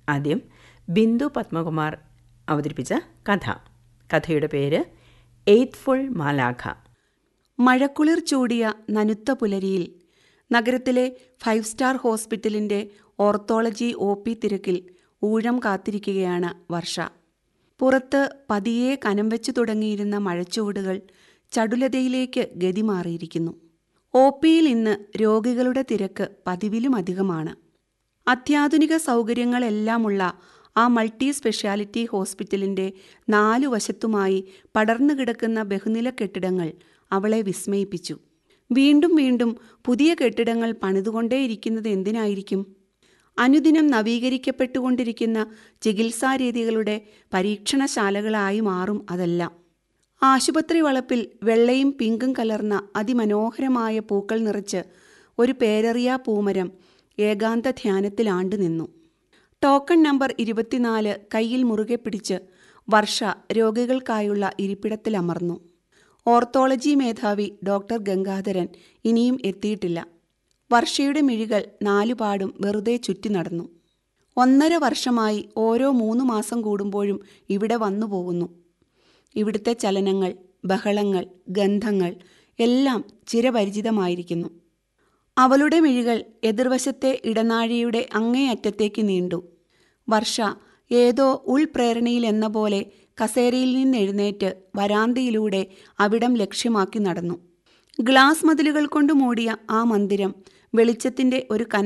ആദ്യം ബിന്ദു പത്മകുമാർ അവതരിപ്പിച്ച കഥ കഥയുടെ പേര് എയ്ത്ത്ഫുൾ മാലാഖ മഴക്കുളിർ ചൂടിയ നനുത്ത പുലരിയിൽ നഗരത്തിലെ ഫൈവ് സ്റ്റാർ ഹോസ്പിറ്റലിന്റെ ഓർത്തോളജി ഒ പി തിരക്കിൽ ഊഴം കാത്തിരിക്കുകയാണ് വർഷ പുറത്ത് പതിയെ കനം വെച്ചു തുടങ്ങിയിരുന്ന മഴച്ചുവടുകൾ ചടുലതയിലേക്ക് ഗതി മാറിയിരിക്കുന്നു ഒ പിയിൽ ഇന്ന് രോഗികളുടെ തിരക്ക് പതിവിലും അധികമാണ് അത്യാധുനിക സൗകര്യങ്ങളെല്ലാമുള്ള ആ മൾട്ടി സ്പെഷ്യാലിറ്റി ഹോസ്പിറ്റലിന്റെ നാലു വശത്തുമായി പടർന്നു കിടക്കുന്ന ബഹുനില കെട്ടിടങ്ങൾ അവളെ വിസ്മയിപ്പിച്ചു വീണ്ടും വീണ്ടും പുതിയ കെട്ടിടങ്ങൾ പണിതുകൊണ്ടേയിരിക്കുന്നത് എന്തിനായിരിക്കും അനുദിനം നവീകരിക്കപ്പെട്ടുകൊണ്ടിരിക്കുന്ന ചികിത്സാരീതികളുടെ പരീക്ഷണശാലകളായി മാറും അതെല്ലാം ആശുപത്രി വളപ്പിൽ വെള്ളയും പിങ്കും കലർന്ന അതിമനോഹരമായ പൂക്കൾ നിറച്ച് ഒരു പേരറിയാ പൂമരം ഏകാന്ത ധ്യാനത്തിലാണ്ടു നിന്നു ടോക്കൺ നമ്പർ ഇരുപത്തിനാല് കയ്യിൽ മുറുകെ പിടിച്ച് വർഷ രോഗികൾക്കായുള്ള ഇരിപ്പിടത്തിലമർന്നു ഓർത്തോളജി മേധാവി ഡോക്ടർ ഗംഗാധരൻ ഇനിയും എത്തിയിട്ടില്ല വർഷയുടെ മിഴികൾ നാലുപാടും വെറുതെ ചുറ്റി നടന്നു ഒന്നര വർഷമായി ഓരോ മൂന്ന് മാസം കൂടുമ്പോഴും ഇവിടെ വന്നു പോകുന്നു ഇവിടുത്തെ ചലനങ്ങൾ ബഹളങ്ങൾ ഗന്ധങ്ങൾ എല്ലാം ചിരപരിചിതമായിരിക്കുന്നു അവളുടെ മിഴികൾ എതിർവശത്തെ ഇടനാഴിയുടെ അങ്ങേയറ്റത്തേക്ക് നീണ്ടു വർഷ ഏതോ ഉൾപ്രേരണയിൽ എന്ന പോലെ കസേരയിൽ നിന്നെഴുന്നേറ്റ് വരാന്തയിലൂടെ അവിടം ലക്ഷ്യമാക്കി നടന്നു ഗ്ലാസ് മതിലുകൾ കൊണ്ട് മൂടിയ ആ മന്ദിരം വെളിച്ചത്തിന്റെ ഒരു കന